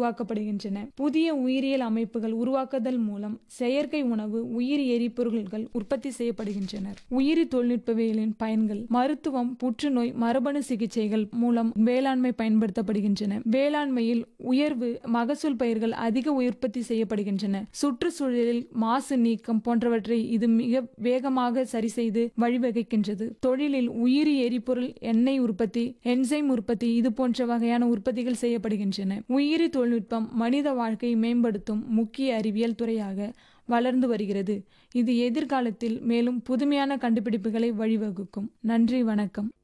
உருவாக்கப்படுகின்றன புதிய உயிரியல் அமைப்புகள் உருவாக்குதல் மூலம் செயற்கை உணவு உயிரி எரிபொருள்கள் உற்பத்தி செய்யப்படுகின்றன உயிரி தொழில்நுட்பவியலின் பயன்கள் மருத்துவம் புற்றுநோய் மரபணு சிகிச்சைகள் மூலம் வேளாண்மை பயன்படுத்தப்படுகின்றன வேளாண்மையில் உயர்வு மகசூல் பயிர்கள் அதிக உற்பத்தி செய்யப்படுகின்றன சுற்றுச்சூழலில் மாசு நீக்கம் போன்றவற்றை இது மிக வேகமாக சரி செய்து வழிவகுக்கின்றது தொழிலில் உயிரி எரிபொருள் எண்ணெய் உற்பத்தி என்சைம் உற்பத்தி இது போன்ற வகையான உற்பத்திகள் செய்யப்படுகின்றன உயிரி தொழில்நுட்பம் மனித வாழ்க்கையை மேம்படுத்தும் முக்கிய அறிவியல் துறையாக வளர்ந்து வருகிறது இது எதிர்காலத்தில் மேலும் புதுமையான கண்டுபிடிப்புகளை வழிவகுக்கும் நன்றி வணக்கம்